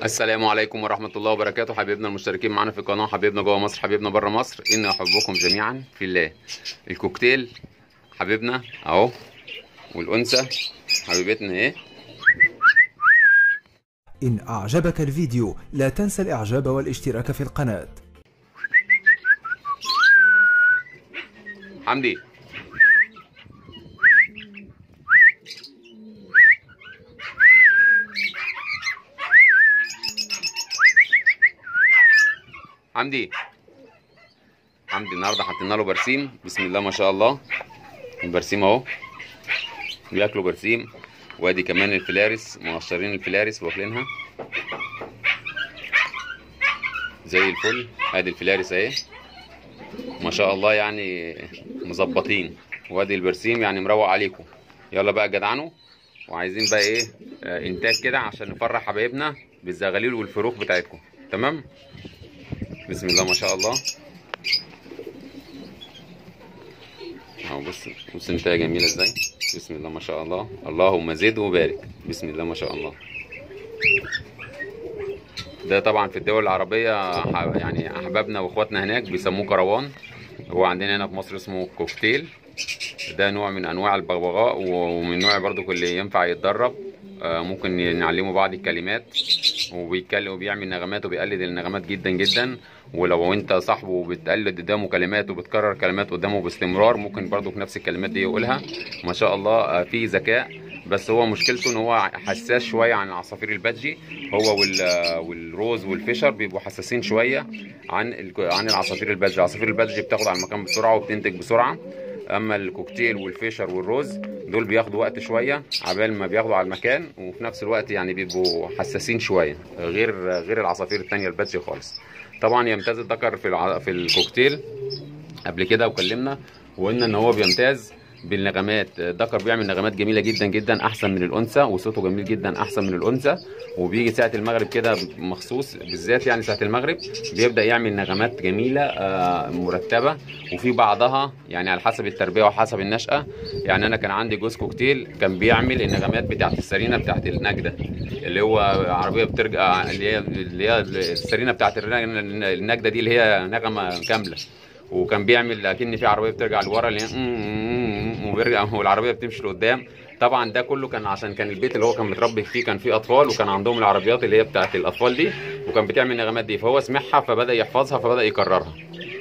السلام عليكم ورحمة الله وبركاته حبيبنا المشتركين معنا في القناة حبيبنا جوه مصر حبيبنا بره مصر إني أحبكم جميعا في الله الكوكتيل حبيبنا أهو والأنثى حبيبتنا إيه إن أعجبك الفيديو لا تنسى الإعجاب والاشتراك في القناة حمدي حمدي حمدي النهارده حطينا له برسيم بسم الله ما شاء الله البرسيم اهو بياكلوا برسيم وادي كمان الفلارس مقشرين الفلارس واكلينها زي الفل ادي الفلارس اهي ما شاء الله يعني مظبطين وادي البرسيم يعني مروق عليكم يلا بقى جدعنوا وعايزين بقى ايه آه، انتاج كده عشان نفرح حبايبنا بالزغاليل والفروخ بتاعتكم تمام بسم الله ما شاء الله اهو بص بص انتايه جميله ازاي بسم الله ما شاء الله اللهم زد وبارك بسم الله ما شاء الله ده طبعا في الدول العربية ح- يعني أحبابنا وإخواتنا هناك بيسموه كروان هو عندنا هنا في مصر اسمه كوكتيل ده نوع من أنواع البغبغاء ومن نوع برضو اللي ينفع يتدرب آه، ممكن نعلمه بعض الكلمات وبيتكلم وبيعمل نغمات وبيقلد النغمات جدا جدا ولو انت صاحبه وبتقلد قدامه كلمات وبتكرر كلمات قدامه باستمرار ممكن برضو في نفس الكلمات دي يقولها ما شاء الله آه، فيه ذكاء بس هو مشكلته ان هو حساس شويه عن العصافير البادجي هو وال- والروز والفيشر بيبقوا حساسين شويه عن ال- عن العصافير البادجي العصافير البادجي بتاخد على المكان بسرعه وبتنتج بسرعه اما الكوكتيل والفيشر والروز دول بياخدوا وقت شويه عبال ما بياخدوا على المكان وفي نفس الوقت يعني بيبقوا حساسين شويه غير غير العصافير التانية البادجي خالص طبعا يمتاز الذكر في الع... في الكوكتيل قبل كده وكلمنا وقلنا ان هو بيمتاز بالنغمات الذكر بيعمل نغمات جميله جدا جدا احسن من الانثى وصوته جميل جدا احسن من الانثى وبيجي ساعه المغرب كده مخصوص بالذات يعني ساعه المغرب بيبدا يعمل نغمات جميله آه، مرتبه وفي بعضها يعني على حسب التربيه وحسب النشاه يعني انا كان عندي جوز كوكتيل كان بيعمل النغمات بتاعت السرينه بتاعت النجده اللي هو عربيه بترجع اللي هي اللي هي السرينه بتاعت النجده دي اللي هي نغمه كامله وكان بيعمل اكن في عربيه بترجع لورا اللي هي وبيرجع والعربيه بتمشي لقدام طبعا ده كله كان عشان كان البيت اللي هو كان متربي فيه كان فيه اطفال وكان عندهم العربيات اللي هي بتاعت الاطفال دي وكان بتعمل النغمات دي فهو سمعها فبدا يحفظها فبدا يكررها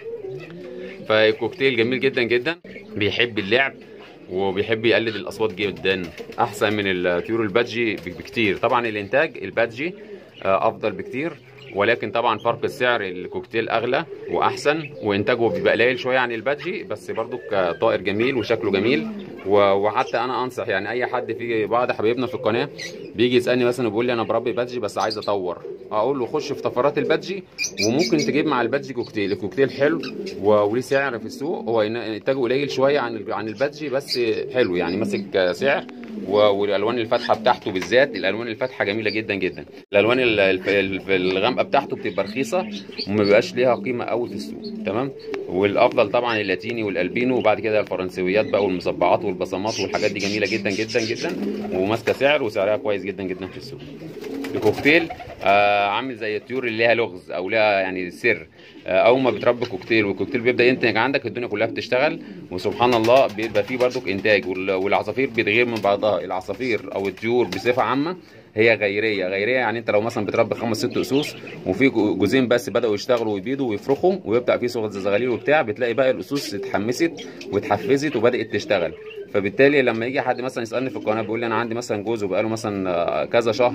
فالكوكتيل جميل جدا جدا بيحب اللعب وبيحب يقلد الاصوات جدا احسن من الطيور البادجي بكتير طبعا الانتاج البادجي آه، افضل بكتير ولكن طبعا فرق السعر الكوكتيل اغلى واحسن وانتاجه بيبقى قليل شويه عن البادجي بس برضو طائر جميل وشكله جميل و- وحتى انا انصح يعني اي حد في بعض حبايبنا في القناه بيجي يسالني مثلا بيقول لي انا بربي بادجي بس عايز اطور اقول له خش في طفرات البادجي وممكن تجيب مع البادجي كوكتيل الكوكتيل حلو و- وليه سعر في السوق هو إن- انتاجه قليل شويه عن ال- عن البادجي بس حلو يعني ماسك سعر و- والالوان الفاتحه بتاعته بالذات الالوان الفاتحه جميله جدا جدا الالوان ال- ال- ال- الغامقه بتاعته بتبقى رخيصه وما بيبقاش ليها قيمه قوي في السوق تمام والافضل طبعا اللاتيني والالبينو وبعد كده الفرنسويات بقى والمصبعات والبصمات والحاجات دي جميله جدا جدا جدا وماسكه سعر وسعرها كويس جدا جدا في السوق الكوكتيل آه عامل زي الطيور اللي ليها لغز او ليها يعني سر آه اول ما بتربي كوكتيل والكوكتيل بيبدا ينتج عندك الدنيا كلها بتشتغل وسبحان الله بيبقى فيه برضك انتاج وال- والعصافير بتغير من بعضها العصافير او الطيور بصفه عامه هي غيريه غيريه يعني انت لو مثلا بتربي خمس ست اسوس وفي جو- جوزين بس بداوا يشتغلوا ويبيضوا ويفرخوا ويبدا في صغر زغاليل وبتاع بتلاقي بقى الاسوس اتحمست واتحفزت وبدات تشتغل فبالتالي لما يجي حد مثلا يسالني في القناه بيقول لي انا عندي مثلا جوز وبقاله مثلا آه، كذا شهر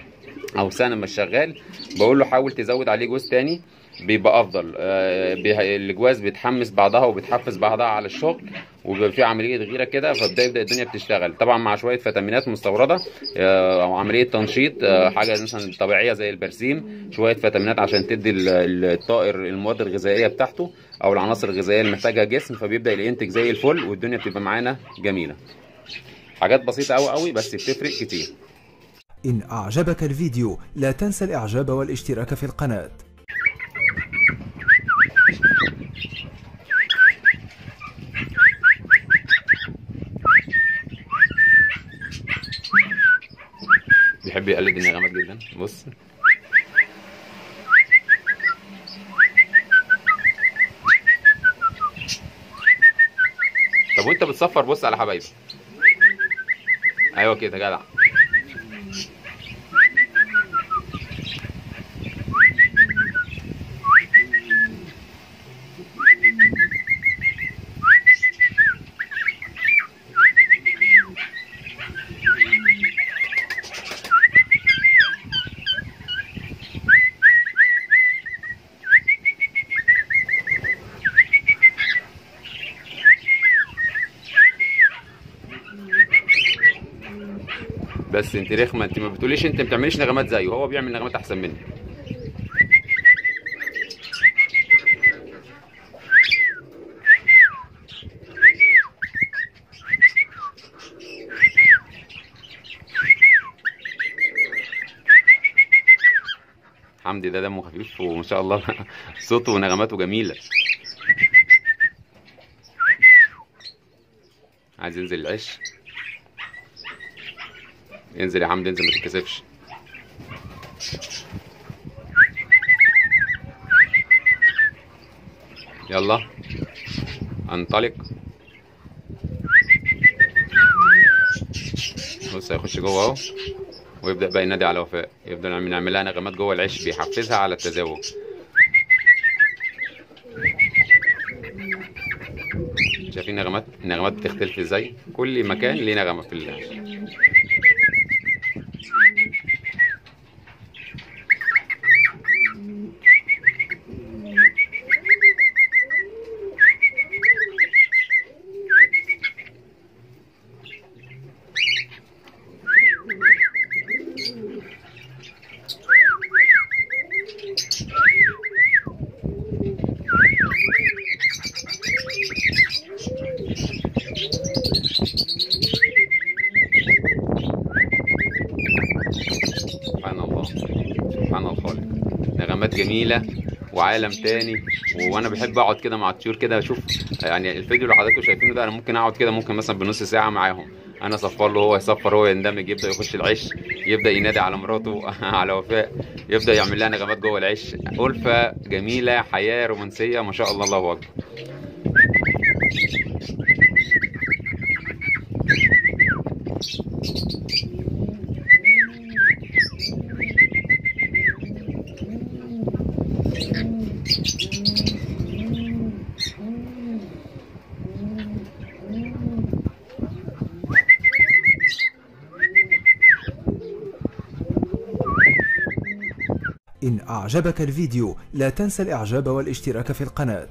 او سنه مش شغال بقول له حاول تزود عليه جوز تاني بيبقى افضل آه، بيه- الجواز بتحمس بعضها وبتحفز بعضها على الشغل وبيبقى في عمليه غيره كده فبدا يبدا الدنيا بتشتغل طبعا مع شويه فيتامينات مستورده آه، او عمليه تنشيط آه، حاجه مثلا طبيعيه زي البرسيم شويه فيتامينات عشان تدي ال- ال- الطائر المواد الغذائيه بتاعته او العناصر الغذائيه اللي محتاجها الجسم فبيبدا ينتج زي الفل والدنيا بتبقى معانا جميله حاجات بسيطه قوي قوي بس بتفرق كتير إن أعجبك الفيديو لا تنسى الإعجاب والاشتراك في القناة بيحب يقلد النغمات جدا بص طب وانت بتصفر بص على حبايبك ايوه كده جدع بس انت رخمه انت ما بتقوليش انت ما بتعمليش نغمات زيه هو بيعمل نغمات احسن مني حمدي ده دمه خفيف وما شاء الله صوته ونغماته جميله عايز ينزل العش انزل يا حمدي انزل ما تتكسفش يلا انطلق بص هيخش جوه اهو ويبدا بقى ينادي على وفاء يفضل نعمل نعمل لها نغمات جوه العش بيحفزها على التزاوج شايفين نغمات النغمات بتختلف ازاي كل مكان ليه نغمه في العش سبحان الله سبحان الخالق نغمات جميلة وعالم تاني وانا بحب اقعد كده مع الطيور كده اشوف يعني الفيديو اللي حضراتكم شايفينه ده انا ممكن اقعد كده ممكن مثلا بنص ساعة معاهم انا اصفر له هو يصفر هو يندمج يبدا يخش العش يبدا ينادي على مراته على وفاء يبدا يعمل لها نغمات جوه العش ألفة جميلة حياة رومانسية ما شاء الله الله اكبر إن أعجبك الفيديو لا تنسى الإعجاب والاشتراك في القناة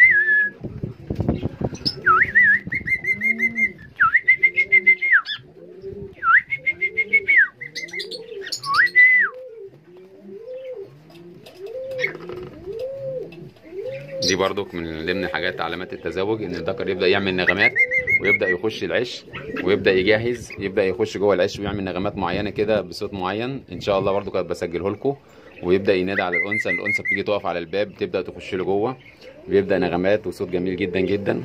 دي برضو من ضمن حاجات علامات التزاوج ان الذكر يبدا يعمل نغمات ويبدا يخش العش ويبدا يجهز يبدا يخش جوه العش ويعمل نغمات معينه كده بصوت معين ان شاء الله برضو كنت بسجله لكم ويبدا ينادي على الانثى الانثى بتيجي تقف على الباب تبدا تخش له جوه بيبدا نغمات وصوت جميل جدا جدا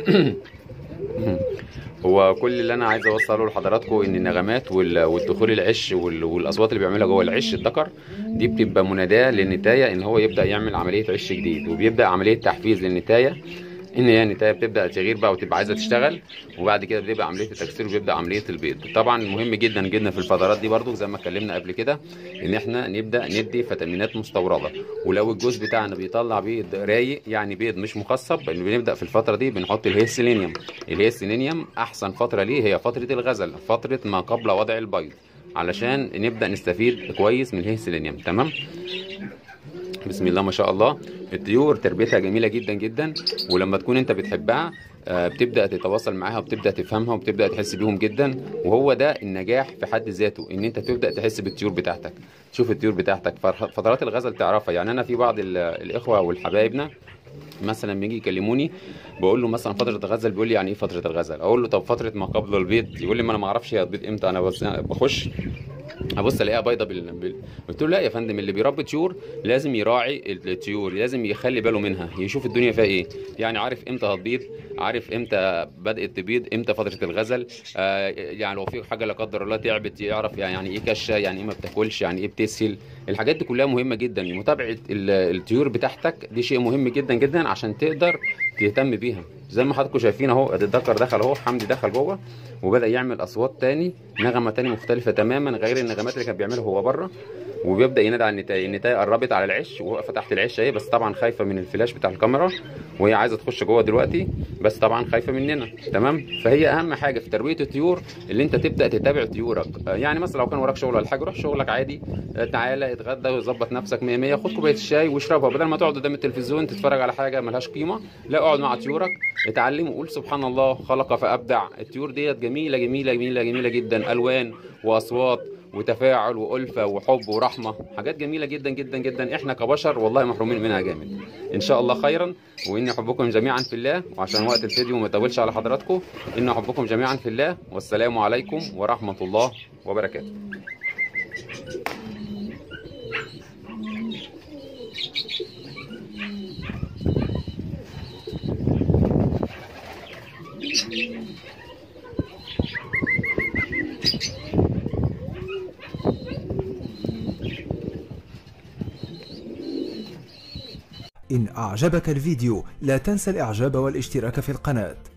هو كل اللي انا عايز اوصله لحضراتكم ان النغمات وال- والدخول العش وال- والاصوات اللي بيعملها جوه العش الذكر دي بتبقى مناداه للنتايه ان هو يبدا يعمل عمليه عش جديد وبيبدا عمليه تحفيز للنتايه ان هي النتايه بتبدا تغير بقى وتبقى عايزه تشتغل وبعد كده بتبقى عمليه التكسير وبيبدا عمليه البيض طبعا مهم جدا جدا في الفترات دي برضو زي ما اتكلمنا قبل كده ان احنا نبدا ندي فيتامينات مستورده ولو الجوز بتاعنا بيطلع بيض رايق يعني بيض مش مخصب بنبدا في الفتره دي بنحط الهيسيلينيوم الهيسيلينيوم احسن فتره ليه هي فتره الغزل فتره ما قبل وضع البيض علشان نبدا نستفيد كويس من الهيسيلينيوم تمام بسم الله ما شاء الله الطيور تربيتها جميله جدا جدا ولما تكون انت بتحبها آه، بتبدا تتواصل معاها وبتبدا تفهمها وبتبدا تحس بيهم جدا وهو ده النجاح في حد ذاته ان انت تبدا تحس بالطيور بتاعتك تشوف الطيور بتاعتك فرح- فترات الغزل تعرفها يعني انا في بعض ال- الاخوه والحبايبنا مثلا بيجي يكلموني بقول له مثلا فتره الغزل بيقول لي يعني ايه فتره الغزل اقول له طب فتره ما قبل البيض يقول لي ما انا ما اعرفش هي هتبيض امتى انا بس بخش ابص الاقيها بيضه بال... بال... قلت له لا يا فندم اللي بيربي طيور لازم يراعي الطيور لازم يخلي باله منها يشوف الدنيا فيها ايه يعني عارف امتى هتبيض عارف امتى بدات تبيض امتى فتره الغزل آه يعني لو في حاجه لا قدر الله تعبت يعرف يعني ايه كشه يعني ايه ما بتاكلش يعني ايه بتسهل الحاجات دي كلها مهمه جدا متابعه ال- الطيور بتاعتك دي شيء مهم جدا جدا عشان تقدر تهتم بيها زي ما حضراتكم شايفين اهو ادي الدكر دخل اهو حمدي دخل جوه وبدا يعمل اصوات تاني نغمه تاني مختلفه تماما غير النغمات اللي كان بيعملها هو بره وبيبدا ينادي على النتايه النتايه قربت على العش وواقفه تحت العش اهي بس طبعا خايفه من الفلاش بتاع الكاميرا وهي عايزه تخش جوه دلوقتي بس طبعا خايفه مننا تمام فهي اهم حاجه في تربيه الطيور اللي انت تبدا تتابع طيورك آه، يعني مثلا لو كان وراك شغل ولا حاجه روح شغلك عادي آه، تعالى اتغدى وظبط نفسك 100 100 خد كوبايه الشاي واشربها بدل ما تقعد قدام التلفزيون تتفرج على حاجه ملهاش قيمه لا اقعد مع طيورك اتعلم وقول سبحان الله خلق فابدع الطيور ديت جميله جميله جميله جميله جدا الوان واصوات وتفاعل والفه وحب ورحمه حاجات جميله جدا جدا جدا احنا كبشر والله محرومين منها جامد ان شاء الله خيرا واني احبكم جميعا في الله وعشان وقت الفيديو ما يطولش على حضراتكم اني احبكم جميعا في الله والسلام عليكم ورحمه الله وبركاته إن أعجبك الفيديو لا تنسى الإعجاب والاشتراك في القناة